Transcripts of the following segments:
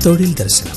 തൊഴിൽ ദർശനം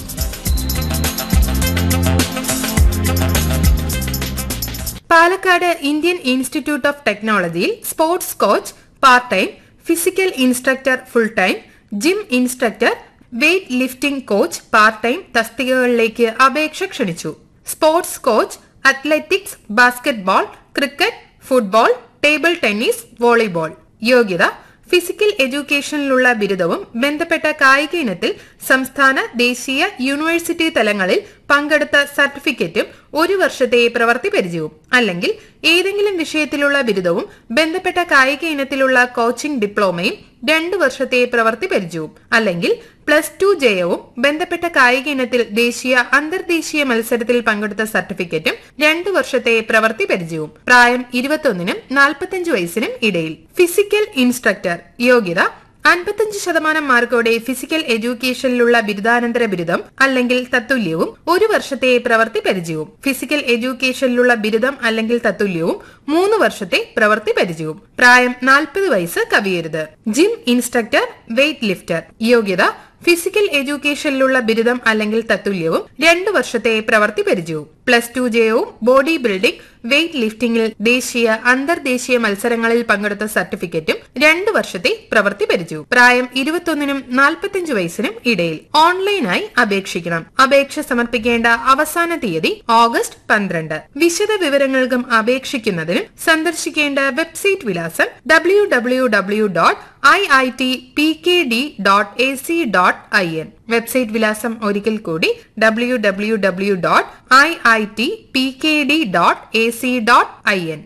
Palakkad Indian institute of ടെക്നോളജിയിൽ sports coach part time physical instructor full time gym instructor weight lifting coach part time തസ്തികകളിലേക്ക് അപേക്ഷ ക്ഷണിച്ചു sports coach athletics basketball cricket football table tennis volleyball യോഗ്യത physical എഡ്യൂക്കേഷനിലുള്ള ബിരുദവും ബന്ധപ്പെട്ട കായിക ഇനത്തിൽ സംസ്ഥാന ദേശീയ യൂണിവേഴ്സിറ്റി തലങ്ങളിൽ പങ്കെടുത്ത സർട്ടിഫിക്കറ്റും ഒരു വർഷത്തെ പ്രവൃത്തി പരിചയവും അല്ലെങ്കിൽ ഏതെങ്കിലും വിഷയത്തിലുള്ള ബിരുദവും ബന്ധപ്പെട്ട കായിക ഇനത്തിലുള്ള കോച്ചിംഗ് ഡിപ്ലോമയും രണ്ടു വർഷത്തെ പ്രവൃത്തി പരിചയവും അല്ലെങ്കിൽ പ്ലസ് ടു ജയവും ബന്ധപ്പെട്ട കായിക ഇനത്തിൽ ദേശീയ അന്തർദേശീയ മത്സരത്തിൽ പങ്കെടുത്ത സർട്ടിഫിക്കറ്റും രണ്ടു വർഷത്തെ പ്രവൃത്തി പരിചയവും പ്രായം ഇരുപത്തൊന്നിനും നാൽപ്പത്തഞ്ച് വയസ്സിനും ഇടയിൽ ഫിസിക്കൽ ഇൻസ്ട്രക്ടർ യോഗ്യത അൻപത്തഞ്ച് ശതമാനം മാർക്കോടെ ഫിസിക്കൽ എഡ്യൂക്കേഷനിലുള്ള ബിരുദാനന്തര ബിരുദം അല്ലെങ്കിൽ തത്തുല്യവും ഒരു വർഷത്തെ പ്രവൃത്തി പരിചയവും ഫിസിക്കൽ എഡ്യൂക്കേഷനിലുള്ള ബിരുദം അല്ലെങ്കിൽ തത്തുല്യവും മൂന്ന് വർഷത്തെ പ്രവൃത്തി പരിചയവും പ്രായം നാൽപ്പത് വയസ്സ് കവിയരുത് ജിം ഇൻസ്ട്രക്ടർ വെയ്റ്റ് ലിഫ്റ്റർ യോഗ്യത ഫിസിക്കൽ എഡ്യൂക്കേഷനിലുള്ള ബിരുദം അല്ലെങ്കിൽ തത്തുല്യവും രണ്ടു വർഷത്തെ പ്രവൃത്തി പരിചയവും പ്ലസ് ടു ജയവും ബോഡി ബിൽഡിംഗ് വെയ്റ്റ് ലിഫ്റ്റിംഗിൽ ദേശീയ അന്തർദേശീയ മത്സരങ്ങളിൽ പങ്കെടുത്ത സർട്ടിഫിക്കറ്റും രണ്ടു വർഷത്തെ പ്രവൃത്തി പരിചയവും പ്രായം ഇരുപത്തൊന്നിനും നാൽപ്പത്തിയഞ്ച് വയസ്സിനും ഇടയിൽ ഓൺലൈനായി അപേക്ഷിക്കണം അപേക്ഷ സമർപ്പിക്കേണ്ട അവസാന തീയതി ഓഗസ്റ്റ് പന്ത്രണ്ട് വിശദ വിവരങ്ങൾക്കും അപേക്ഷിക്കുന്നതിനും സന്ദർശിക്കേണ്ട വെബ്സൈറ്റ് വിലാസം W W W dot I I T P K D dot A C dot I N website വിലാസം ഒരിക്കൽ കൂടി W W W dot I I T P K D dot A C dot I N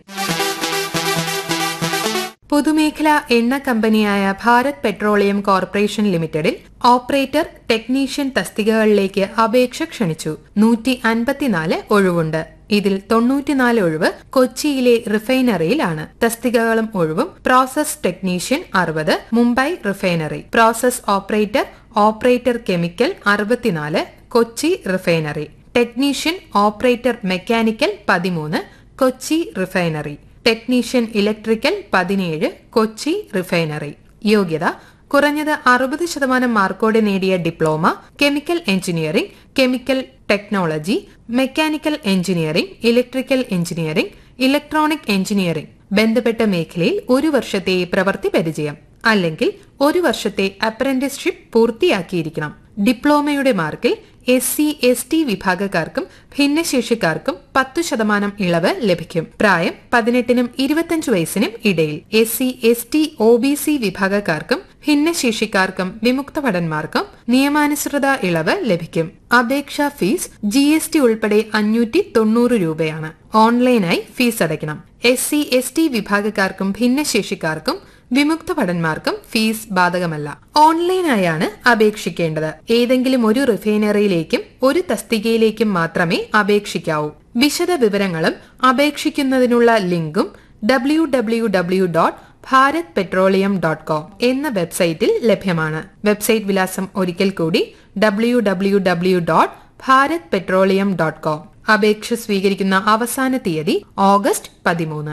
പൊതുമേഖലാ എണ്ണ കമ്പനിയായ Bharat petroleum corporation ലിമിറ്റഡിൽ operator technician തസ്തികകളിലേക്ക് അപേക്ഷ ക്ഷണിച്ചു നൂറ്റി അൻപത്തിനാല് ഒഴിവുണ്ട് ഇതിൽ തൊണ്ണൂറ്റിനാല് ഒഴിവ് കൊച്ചിയിലെ റിഫൈനറിയിലാണ് തസ്തികകളും ഒഴിവും പ്രോസസ് ടെക്നീഷ്യൻ അറുപത് Mumbai refinery process operator operator chemical അറുപത്തിനാല് Kochi refinery technician operator mechanical പതിമൂന്ന് കൊച്ചി റിഫൈനറി ടെക്നീഷ്യൻ ഇലക്ട്രിക്കൽ പതിനേഴ് കൊച്ചി റിഫൈനറി യോഗ്യത കുറഞ്ഞത് അറുപത് ശതമാനം മാർക്കോടെ നേടിയ diploma chemical engineering chemical technology mechanical engineering electrical engineering electronic engineering ബന്ധപ്പെട്ട മേഖലയിൽ ഒരു വർഷത്തെ പ്രവൃത്തി പരിചയം അല്ലെങ്കിൽ ഒരു വർഷത്തെ അപ്രന്റീസ്ഷിപ്പ് പൂർത്തിയാക്കിയിരിക്കണം ഡിപ്ലോമയുടെ മാർക്കിൽ എസ് സി എസ് ടി വിഭാഗക്കാർക്കും ഭിന്നശേഷിക്കാർക്കും പത്തു ശതമാനം ഇളവ് ലഭിക്കും പ്രായം പതിനെട്ടിനും ഇരുപത്തിയഞ്ച് വയസ്സിനും ഇടയിൽ S C S T O B C വിഭാഗക്കാർക്കും ഭിന്നശേഷിക്കാർക്കും വിമുക്ത ഭടന്മാർക്കും നിയമാനുസൃത ഇളവ് ലഭിക്കും അപേക്ഷാ ഫീസ് ജി എസ് ടി ഉൾപ്പെടെ അഞ്ഞൂറ്റി തൊണ്ണൂറ് രൂപയാണ് ഓൺലൈനായി ഫീസ് അടയ്ക്കണം എസ് സി എസ് ടി വിഭാഗക്കാർക്കും ഭിന്നശേഷിക്കാർക്കും വിമുക്ത ഭടന്മാർക്കും ഫീസ് ബാധകമല്ല ഓൺലൈനായാണ് അപേക്ഷിക്കേണ്ടത് ഏതെങ്കിലും ഒരു റിഫൈനറിയിലേക്കും ഒരു തസ്തികയിലേക്കും മാത്രമേ അപേക്ഷിക്കാവൂ വിശദ വിവരങ്ങളും അപേക്ഷിക്കുന്നതിനുള്ള ലിങ്കും W W W dot Bharat petroleum dot com എന്ന വെബ്സൈറ്റിൽ ലഭ്യമാണ് വെബ്സൈറ്റ് വിലാസം ഒരിക്കൽ കൂടി W W W dot Bharat petroleum dot com അപേക്ഷ സ്വീകരിക്കുന്ന അവസാന തീയതി ഓഗസ്റ്റ് പതിമൂന്ന്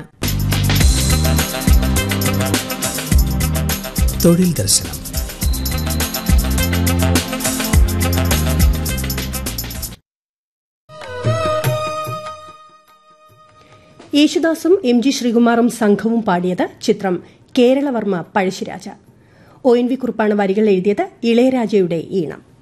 തൊഴിൽ ദർശനം യേശുദാസും എം ജി ശ്രീകുമാറും സംഘവും പാടിയത് ചിത്രം Kerala Varma Pazhassi Raja O N V കുറുപ്പാണ് വരികൾ എഴുതിയത് ഇളയരാജയുടെ ഈണം